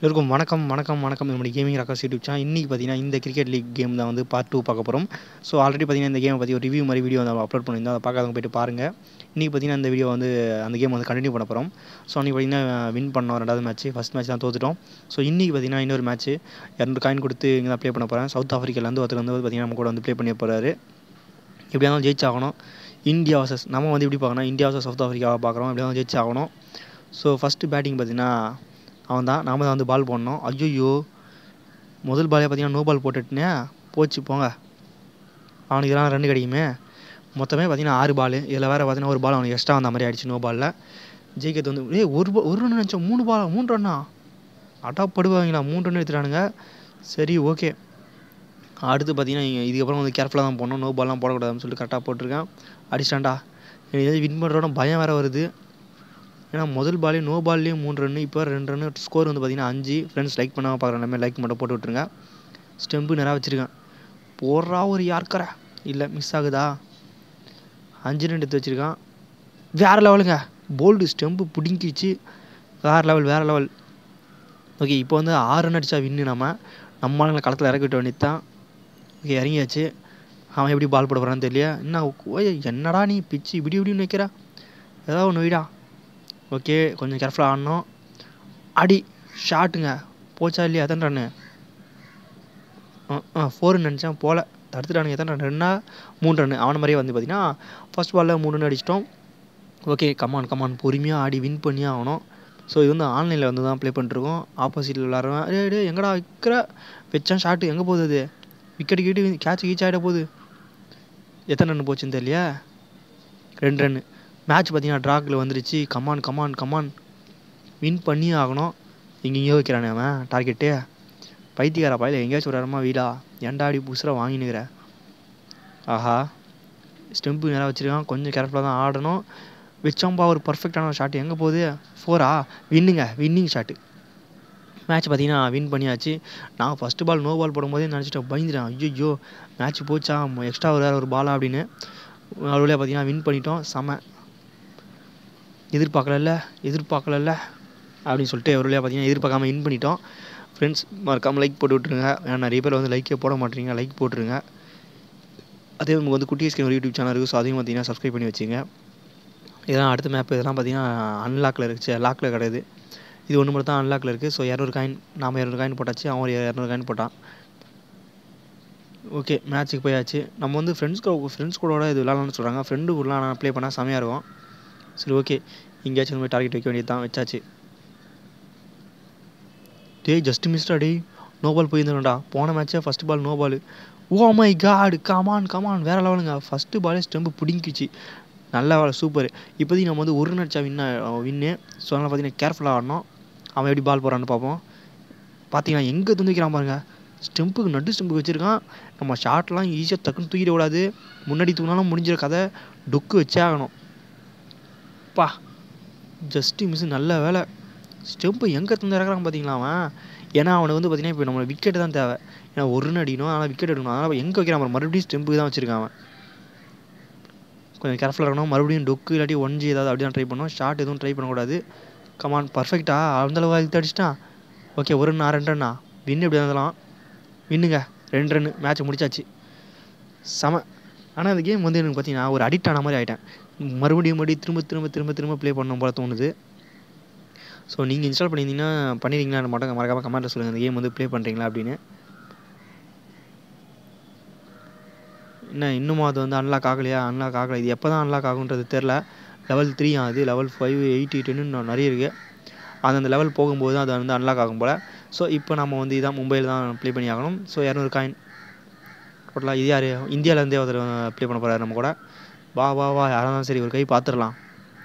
எல்லோருக்கும் வணக்கம் வணக்கம் வணக்கம் நம்முடைய கேமிங் ராக்காஸ் யூடியூப் சேனல் இன்றைக்கி பார்த்தீங்கன்னா இந்த கிரிக்கெட் லீக் கேம் தான் வந்து பார்ட் டூ பார்க்க போகிறோம் ஸோ ஆல்ரெடி பார்த்தீங்கன்னா இந்த கேமை பற்றி ஒரு ரிவ்யூ மாதிரி வீடியோ வந்து அப்லோட் பண்ணியிருந்தோம் அதை பார்க்காதவங்க போயிட்டு பாருங்கள் இன்றைக்கி பார்த்தீங்கன்னா இந்த வீடியோ வந்து அந்த கேம் வந்து கண்டினியூ பண்ண போகிறோம் ஸோ அன்றைக்கி பார்த்தீங்கன்னா வின் பண்ணோம் ரெண்டாவது மேட்ச் ஃபஸ்ட் மேட்ச் தான் தோத்துட்டோம் ஸோ இன்றைக்கி பார்த்தீங்கன்னா இன்னொரு மேட்ச் இரநூறு காயின் கொடுத்து இங்கே தான் ப்ளே பண்ண போகிறேன் சவுத் ஆஃப்ரிக்காலேருந்து ஒருத்தர் வந்து பார்த்தீங்கன்னா நம்ம கூட வந்து ப்ளே பண்ணி போகிறாரு எப்படியா இருந்தாலும் ஜெயிச்சாகணும் இந்தியா வர்சஸ் நம்ம வந்து எப்படி பார்க்கணும் இந்தியா வர்சஸ் சவுத் ஆஃப்ரிக்காவை பார்க்குறோம் எப்படியா இருந்தாலும் ஜெயிச்சாகணும் ஸோ ஃபஸ்ட்டு பேட்டிங் பார்த்தீங்கன்னா அவன் தான் நாம தான் வந்து பால் போடணும் ஐயோ முதல் பாலே பார்த்தீங்கன்னா நோ பால் போட்டுட்டுனே போச்சு போங்க அவனுக்கு இதெல்லாம் ரெண்டு கிடைக்குமே மொத்தமே பார்த்தீங்கன்னா ஆறு பால் இதில் வேறு பார்த்தீங்கன்னா ஒரு பால் அவனுக்கு எக்ஸ்ட்ரா வந்த மாதிரி ஆயிடுச்சு நோ பாலில் ஜெயிக்கிறது வந்து ஏய் ஒரு ball- ஒரு ரன் நினச்சோம் மூணு பால் மூணு ரன்னா அட்டாப்படுவாங்களா மூணு ரன் எடுத்துட்டானுங்க சரி ஓகே அடுத்து பார்த்தீங்கன்னா இங்க இதுக்கப்புறம் வந்து கேர்ஃபுல்லாக தான் போடணும் நோ பால்லாம் போடக்கூடாதுன்னு சொல்லிட்டு கரெக்டாக போட்டிருக்கேன் அடிச்சிட்டான்டா எனக்கு எதாவது வின் பண்ணுறோட பயம் வேறு வருது ஏன்னா முதல் பாலே நோ பால்லேயே மூணு ரன்னு இப்போ ரெண்டு ரன்னு ஸ்கோர் வந்து பார்த்தீங்கன்னா அஞ்சு ஃப்ரெண்ட்ஸ் லைக் பண்ணாமல் பார்க்குற எல்லாமே லைக் மட்டும் போட்டு விட்ருங்க ஸ்டெம்பு நிறையா வச்சுருக்கேன் போடுறா ஒரு யார்க்கரை இல்லை மிஸ் ஆகுதா அஞ்சு ரன் எடுத்து வச்சுருக்கான் வேறு லெவலுங்க போல்டு ஸ்டெம்பு பிடுங்கிச்சு வேறு லெவல் வேறு லெவல் ஓகே இப்போ வந்து ஆறு ரன் அடித்தா வின்னு நம்ம நம்ம ஆளுங்களை களத்தில் இறக்கி விட்ட வேண்டியது தான் ஓகே இறங்கியாச்சு அவன் எப்படி பால் போட போகிறான்னு தெரியல என்ன ஓய் என்னடா நீ பிச்சு இப்படி இப்படின்னு வைக்கிறா ஏதாவது ஒன்று வைடா ஓகே கொஞ்சம் கேர்ஃபுல்லாக ஆடணும் அடி ஷாட்டுங்க போச்சா இல்லையா எத்தனை ரன்னு ஆ ஃபோர்னு நினச்சேன் போகல தடுத்துட்டானுங்க எத்தனை ரன் ரெண்டா மூணு ரன்னு அவன மாதிரியே வந்து பார்த்தீங்கன்னா ஃபர்ஸ்ட் பாலில் மூணு ரன் அடிச்சிட்டோம் ஓகே கமான் கமான் பொறுமையாக ஆடி வின் பண்ணியே ஆகணும் ஸோ இது வந்து ஆன்லைனில் வந்து தான் ப்ளே பண்ணிட்டுருக்கோம் ஆப்போசிட்டில் விளாட்றவன் டே டே எங்கடா வைக்கிற வச்சான் ஷாட்டு எங்கே போகுது அது விக்கெட் கீட்டு கேட்ச் கீச் ஆகிட போகுது எத்தனை ரன் போச்சுன்னு தெரியலையா ரெண்டு ரன்னு மேட்ச் பார்த்தீங்கன்னா ட்ராக்கில் வந்துருச்சு கமான் கமான் கமான் வின் பண்ணியே ஆகணும் எங்கெங்கேயோ வைக்கிறானே அவன் டார்கெட்டு பைத்தியக்காரா பையில எங்கேயாச்சும் ஒரு இடமா வீடா ஏன்டா அடி புதுசாக வாங்கினுக்கிற ஆஹா ஸ்டெம்பு நேராக வச்சுருக்கான் கொஞ்சம் கேர்ஃபுல்லாக தான் ஆடணும் வச்சோம்பா ஒரு பர்ஃபெக்டான ஷாட் எங்கே போகுது ஃபோரா வின்னுங்க வின்னிங் ஷாட்டு மேட்ச் பார்த்தீங்கன்னா வின் பண்ணியாச்சு நான் ஃபஸ்ட்டு பால் நோ பால் போடும்போதே நினச்சிட்டேன் பயந்துட்டேன் ஐயோ மேட்ச் போச்சா எக்ஸ்ட்ரா ஒரு வேறு ஒரு பாலா அப்படின்னு அவ்வளோ பார்த்தீங்கன்னா வின் பண்ணிட்டோம் செம எதிர்பார்க்கலல்ல எதிர்பார்க்கலல்ல அப்படின்னு சொல்லிட்டு ஒரு வழியாக பார்த்தீங்கன்னா எதிர்பார்க்காம வின் பண்ணிட்டோம் ஃப்ரெண்ட்ஸ் மறக்காமல் லைக் போட்டு விட்ருங்க ஏன்னா நிறைய பேர் வந்து லைக்கே போட மாட்டேறீங்க லைக் போட்டுருங்க அதே நமக்கு வந்து குட்டி ஸ்கிரீன் ஒரு யூடியூப் சேனல் இருக்குது ஸோ அதையும் பார்த்தீங்கன்னா சப்ஸ்கிரைப் பண்ணி வச்சுங்க இதெல்லாம் அடுத்த மேப் இதெல்லாம் பார்த்தீங்கன்னா அன்லாக்கில் இருந்துச்சு லாக்கில் கிடையாது இது ஒன்று மட்டும் தான் அன்லாக்கில் இருக்குது ஸோ இரநூறு காயின் நாம் இரநூறு காயின் போட்டாச்சு அவன் ஒரு இரநூறு காயின் போட்டான் ஓகே மேட்ச்சுக்கு போயாச்சு நம்ம வந்து ஃப்ரெண்ட்ஸ் ஃப்ரெண்ட்ஸ் கூட இது விளாட்லாம்னு சொல்கிறாங்க ஃப்ரெண்டு கூட நான் ப்ளே பண்ணால் செமையாக இருக்கும் சரி ஓகே எங்கேயாச்சும் போய் டார்கெட் வைக்க வேண்டியது தான் வச்சாச்சு டேய் ஜஸ்ட் மிஸ்டா டேய் நோ பால் போயிருந்தேன்டா போன மேட்ச்சே first ball no ball oh my God come on come on வேறு லெவலுங்க ஃபஸ்ட்டு பாலே ஸ்டெம்பு பிடிங்கிச்சு நல்ல வேலை சூப்பர் இப்போதைக்கு நம்ம வந்து ஒரு நடிச்சா வின்ன வின்னு ஸோ அதனால் பார்த்தீங்கன்னா கேர்ஃபுல்லாக ஆடணும் அவன் எப்படி பால் போகிறான்னு பார்ப்போம் பார்த்தீங்கன்னா எங்கே தந்து வைக்கிறான் பாருங்க ஸ்டெம்புக்கு நடு ஸ்டெம்புக்கு வச்சுருக்கான் நம்ம ஷார்ட்லாம் ஈஸியாக டக்குன்னு தூக்கிட கூடாது முன்னாடி தூக்கினாலும் முடிஞ்சிட கதை டொக்கு வச்சே ஆகணும் பா ஜஸ்ட்டு மிஸ் நல்ல வேலை ஸ்டெம்பு எங்கே தந்து இறக்குறான் பார்த்தீங்களா அவன் ஏன்னா அவனுக்கு வந்து பார்த்தீங்கன்னா இப்போ நம்ம விக்கெட் தான் தேவை ஏன்னா ஒரு ரன் அடிக்கணும் ஆனால் விக்கெட் எடுக்கணும் அதனால் எங்கே வைக்கிறான் பாரு, மறுபடியும் ஸ்டெம்புக்கு தான் வச்சுருக்கான் அவன் கொஞ்சம் கேர்ஃபுல்லாக இருக்கணும் மறுபடியும் டொக்கு இல்லாட்டி ஒன் ஜி ஏதாவது அப்படி தான் ட்ரை பண்ணணும் ஷார்ட் எதுவும் ட்ரை பண்ணக்கூடாது கமான் பர்ஃபெக்டா அந்த அளவு இழுத்து அடிச்சிட்டான் ஓகே ஒரு ரன் ரெண்டு ரன்னா வின்னு எப்படி இருந்தாலும் வின்னுங்க ரெண்டு ரன்னு மேட்ச் முடிச்சாச்சு செம ஆனால் அந்த கேம் வந்து எனக்கு பார்த்தீங்கன்னா ஒரு அடிக்ட் ஆன மாதிரி ஆகிட்டேன் மறுபடியும் மறுபடியும் திரும்ப திரும்ப திரும்ப திரும்ப ப்ளே பண்ணணும் போல தோணுது ஸோ நீங்கள் இன்ஸ்டால் பண்ணியிருந்தீங்கன்னா பண்ணிடுறீங்களா மட்டும் மறக்காமல் கமெண்ட்டில் சொல்லுங்கள் இந்த கேம் வந்து ப்ளே பண்ணுறீங்களா அப்படின்னு என்ன இன்னும் அது வந்து அன்லாக் ஆகலையா அன்லாக் ஆகலை இது எப்போ தான் அன்லாக் ஆகுன்றது தெரில லெவல் த்ரீ அது லெவல் ஃபைவ் எயிட்டி டென்னு நிறைய இருக்குது அந்தந்த லெவல் போகும்போது தான் அது வந்து அன்லாக் ஆகும் போல் ஸோ இப்போ நம்ம வந்து இதான் மும்பையில் தான் ப்ளே பண்ணி ஆகணும் ஸோ இரநூறு காயின் டோட்டலாக இது யார் இந்தியாவிலேருந்தே ஒருத்தர் ப்ளே பண்ண போகிறாரு நம்ம கூட வா வா வா யாராக இருந்தாலும் சரி ஒரு கை பார்த்துடலாம்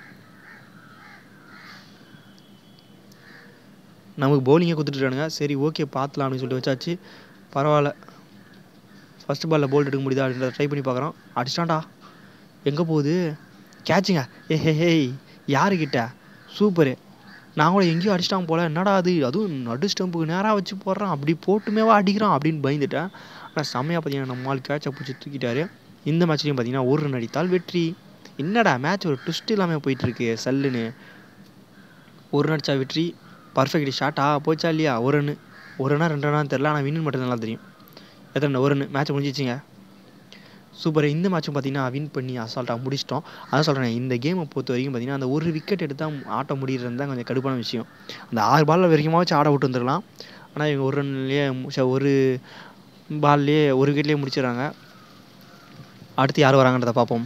நமக்கு பவுலிங்கை கொடுத்துட்டுறானுங்க சரி ஓகே பார்த்துலாம் அப்படின்னு சொல்லிட்டு வச்சாச்சு பரவாயில்ல ஃபர்ஸ்ட் பாலில் போல்ட் எடுக்க முடியுதா அப்படின்றத ட்ரை பண்ணி பார்க்குறோம் அடிச்சிட்டான்டா எங்கே போகுது கேட்சுங்க ஏ ஹே ஹேய் யாருக்கிட்ட சூப்பரு நான் கூட எங்கேயோ அடிச்சிட்டான் போல என்னடா அது அதுவும் நடு ஸ்டம்புக்கு நேராக வச்சு போடுறான் அப்படி போட்டுமேவா அடிக்கிறான் அப்படின்னு பயந்துட்டேன் ஆனால் செம்மையாக பார்த்தீங்கன்னா நம்ம ஆள் கேட்சை பிடிச்சி தூக்கிட்டாரு இந்த மேட்ச்லேயும் பார்த்தீங்கன்னா ஒரு ரன் அடித்தால் வெற்றி என்னடா மேட்ச் ஒரு ட்விஸ்ட் இல்லாமல் போயிட்டுருக்கு சல்லுன்னு ஒரு ரன் அடிச்சா வெற்றி பர்ஃபெக்ட் ஷாட்டா போச்சா இல்லையா ஒரு ரன்னு ஒரு ரன்னா ரெண்டு ரன்னா தெரில ஆனால் வின்னு மட்டும் நல்லா தெரியும் எத்தனை ஒரு ரன்னு மேட்ச் முடிஞ்சிச்சிங்க சூப்பர் இந்த மேட்சும் பார்த்தீங்கன்னா வின் பண்ணி அசால்ட்டாக முடிச்சிட்டோம் அதான் சொல்கிறேன் இந்த கேமை பொறுத்த வரைக்கும் பார்த்தீங்கன்னா அந்த ஒரு விக்கெட் எடுத்தால் ஆட்டம் முடிகிறது தான் கொஞ்சம் கடுப்பான விஷயம் அந்த ஆறு பாலில் வரைக்குமாச்சும் ஆட விட்டு வந்துடலாம் ஆனால் இவங்க ஒரு ரன்லேயே ஒரு பால்லேயே ஒரு விக்கெட்லேயே முடிச்சிடறாங்க அடுத்து யார் வராங்கன்றதை பார்ப்போம்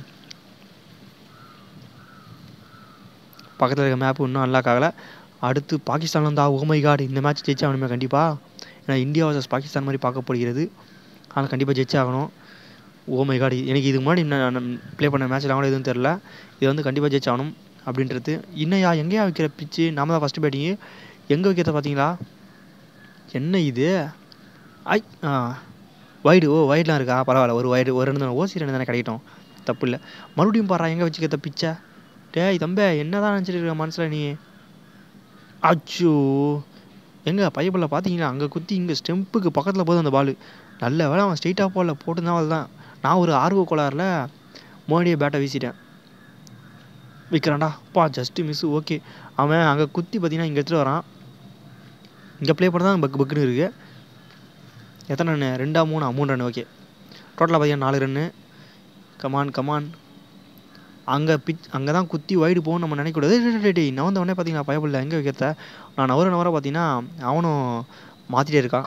பக்கத்தில் இருக்க மேப் இன்னும் அன்லாக் ஆகலை அடுத்து பாகிஸ்தான் வந்தா ஓமை காட் இந்த மேட்ச் ஜெயிச்சா ஆகணுமே கண்டிப்பாக ஏன்னா இந்தியா வர்சஸ் பாகிஸ்தான் மாதிரி பார்க்கப்படுகிறது ஆனால் கண்டிப்பாக ஜெயிச்சே ஆகணும் ஓமை காட் எனக்கு இதுக்கு முன்னாடி நான் ப்ளே பண்ண மேட்ச்சில் கூட எதுவும் தெரில இது வந்து கண்டிப்பாக ஜெயிச்சாகணும் அப்படின்றது இன்னையா எங்கேயா வைக்கிற பிச்சு நாம தான் ஃபஸ்ட்டு பேட்டிங்கு எங்கே வைக்கிறத பார்த்தீங்களா என்ன இது ஐ ஆ வைடு ஓ வைட்லாம் இருக்கா பரவாயில்ல ஒரு வைடு ஒரு ரெண்டு தானே ஓசி ரெண்டு தானே கிடைக்கட்டும் தப்பு இல்லை மறுபடியும் பாரா எங்கே வச்சுக்கிறத பிச்சை டேய் தம்பே என்ன தான் நினச்சிட்டு இருக்க மனசில் நீ அச்சோ எங்கே பைப்பில் பார்த்தீங்களா அங்கே குத்தி இங்கே ஸ்டெம்புக்கு பக்கத்தில் போகுது அந்த பால் நல்ல வேலை அவன் ஸ்ட்ரெயிட்டாக போடல போட்டுருந்தான் அவள் தான் நான் ஒரு ஆர்வ கோளாறில் மோடியை பேட்டை வீசிட்டேன் விற்கிறான்டா பா ஜஸ்ட்டு மிஸ்ஸு ஓகே அவன் அங்கே குத்தி பார்த்தீங்கன்னா இங்கே எடுத்துகிட்டு வரான் இங்கே ப்ளே பண்ண தான் பக்கு பக்குன்னு இருக்குது எத்தனை ரன்னு ரெண்டா மூணா மூணு ரன் ஓகே டோட்டலாக பார்த்தீங்கன்னா நாலு ரன்னு கமான் கமான் அங்கே பிச் அங்கே தான் குத்தி வைடு போகணும்னு நம்ம நினைக்கக்கூடாது டே நான் வந்தவொடனே பார்த்தீங்கன்னா பயப்படல எங்கே வைக்கிறத நான் நவர நவர பார்த்தீங்கன்னா அவனும் மாற்றிட்டே இருக்கான்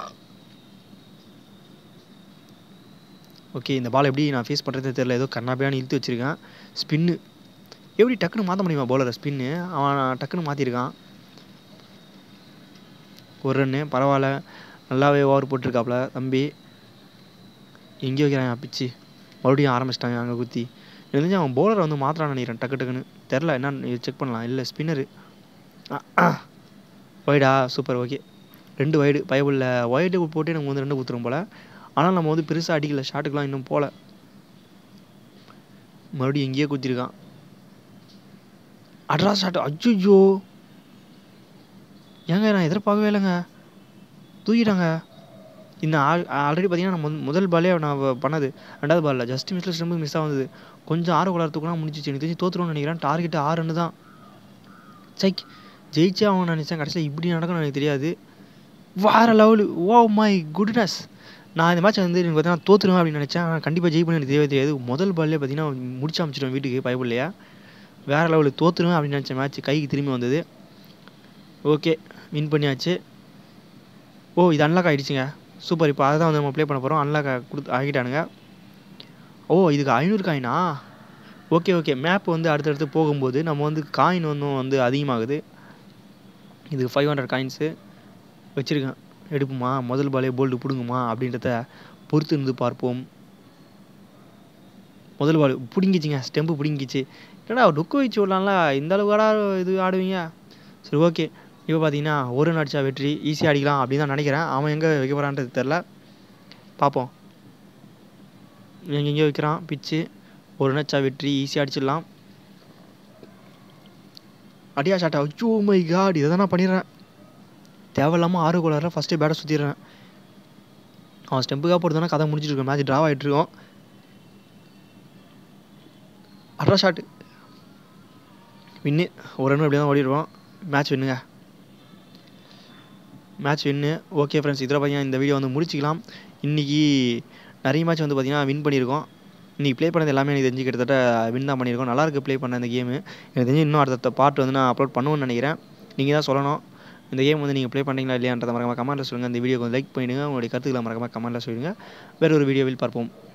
ஓகே இந்த பால் எப்படி நான் ஃபேஸ் பண்ணுறது தெரியல ஏதோ கண்ணாபியான்னு இழுத்து வச்சுருக்கேன் ஸ்பின்னு எப்படி டக்குன்னு மாற்ற முடியுமா பவுலரை ஸ்பின்னு அவன் டக்குன்னு மாற்றிருக்கான் ஒரு ரன்னு பரவாயில்ல நல்லாவே ஓவர் போட்டிருக்காப்புல தம்பி எங்கே வைக்கிறான் பிச்சு மறுபடியும் ஆரம்பிச்சிட்டாங்க அங்கே குத்தி தெரிஞ்சு அவன் பவுலரை வந்து மாத்திரான்னு நினைக்கிறேன் டக்கு டக்குன்னு தெரில என்னன்னு செக் பண்ணலாம் இல்லை ஸ்பின்னரு வைடா சூப்பர் ஓகே ரெண்டு வைடு பயபுள்ள ஒயிட்டு போட்டு நம்ம வந்து ரெண்டு கொடுத்துரும் போல் ஆனால் நம்ம வந்து பெருசாக அடிக்கல ஷாட்டுக்கெலாம் இன்னும் போகல மறுபடியும் எங்கேயே குத்திருக்கான் அட்ரா ஷாட் அஜ்ஜோ ஏங்க நான் எதிர்பார்க்கவே இல்லைங்க தூக்கிட்டாங்க இன்னும் ஆல் ஆல்ரெடி பார்த்தீங்கன்னா நம்ம வந்து முதல் பாலே நான் பண்ணது ரெண்டாவது பாலில் ஜஸ்ட் மிஸ்ல ஸ்டெம்பு மிஸ் ஆகுது கொஞ்சம் ஆறு குளத்துக்குலாம் முடிஞ்சிச்சு எனக்கு தெரிஞ்சு தோற்றுருவோம்னு நினைக்கிறேன் டார்கெட் ஆறு ரன்னு தான் சைக் ஜெயிச்சே அவங்க நினச்சேன் கடைசியில் இப்படி நடக்கும்னு எனக்கு தெரியாது வேறு லெவலு ஓ மை குட்னஸ் நான் இந்த மேட்ச் வந்து எனக்கு பார்த்தீங்கன்னா தோற்றுருவேன் அப்படின்னு நினச்சேன் ஆனால் கண்டிப்பாக ஜெயிப்பேன் எனக்கு தெரியவே தெரியாது முதல் பால்லே பார்த்தீங்கன்னா முடிச்சு அமைச்சிடுவேன் வீட்டுக்கு பயப்படலையா வேறு லெவலு தோற்றுருவேன் அப்படின்னு நினச்ச மேட்ச் கைக்கு திரும்பி வந்தது ஓகே வின் பண்ணியாச்சு ஓ இது அன்லாக் ஆகிடுச்சிங்க சூப்பர் இப்போ அதை தான் வந்து நம்ம ப்ளே பண்ண போகிறோம் அன்லாக் கொடுத்து ஆகிட்டானுங்க ஓ இதுக்கு ஐநூறு காயினா ஓகே ஓகே மேப் வந்து அடுத்தடுத்து போகும்போது நம்ம வந்து காயின் வந்து வந்து அதிகமாகுது இதுக்கு ஃபைவ் ஹண்ட்ரட் காயின்ஸு வச்சுருக்கேன் எடுப்புமா முதல் பாலே போல்டு பிடுங்குமா அப்படின்றத பொறுத்து இருந்து பார்ப்போம் முதல் பால் பிடுங்கிச்சிங்க ஸ்டெம்பு பிடுங்கிச்சு என்னடா டுக்கு வச்சு விடலாம்ல இந்த அளவுக்கு இது ஆடுவீங்க சரி ஓகே இப்போ பார்த்தீங்கன்னா ஒரு நடிச்சா வெற்றி ஈஸியாக அடிக்கலாம் அப்படின்னு தான் நினைக்கிறேன் அவன் எங்கே வைக்க போகிறான்றது தெரில பார்ப்போம் எங்கே எங்கேயோ வைக்கிறான் பிச்சு ஒரு நடிச்சா வெற்றி ஈஸியாக அடிச்சிடலாம் அடியா ஷாட்டா அச்சோ மை காட் இதை தான் நான் பண்ணிடுறேன் தேவையில்லாமல் ஆறு கோளாரில் ஃபஸ்ட்டு பேட்டை சுற்றிடுறேன் அவன் ஸ்டெம்புக்காக போட்டுதானே கதை முடிச்சிட்டு இருக்கோம் மேட்ச் ட்ராவ் ஆகிட்டு இருக்கோம் அட்ரா ஷாட்டு வின்னு ஒரு ரன் அப்படியே தான் ஓடிடுவோம் மேட்ச் வின்னுங்க மேட்ச் வின்னு ஓகே ஃப்ரெண்ட்ஸ் இதில் பார்த்தீங்கன்னா இந்த வீடியோ வந்து முடிச்சிக்கலாம் இன்றைக்கி நிறைய மேட்ச் வந்து பார்த்தீங்கன்னா வின் பண்ணியிருக்கோம் இன்றைக்கி ப்ளே பண்ணது எல்லாமே எனக்கு தெரிஞ்சு கிட்டத்தட்ட வின் தான் பண்ணியிருக்கோம் நல்லாயிருக்கு ப்ளே பண்ண இந்த கேமு எனக்கு தெரிஞ்சு இன்னும் அடுத்த பார்ட் வந்து நான் அப்லோட் பண்ணுவேன்னு நினைக்கிறேன் நீங்கள் தான் சொல்லணும் இந்த கேம் வந்து நீங்கள் ப்ளே பண்ணுறீங்களா இல்லையான்றத மறக்காம கமெண்ட்டில் சொல்லுங்கள் இந்த வீடியோக்கு லைக் பண்ணிவிடுங்க உங்களுடைய கருத்துக்களை மறக்காம கமெண்ட்டில் சொல்லுங்கள் வேறு ஒரு வீடியோவில் பார்ப்போம்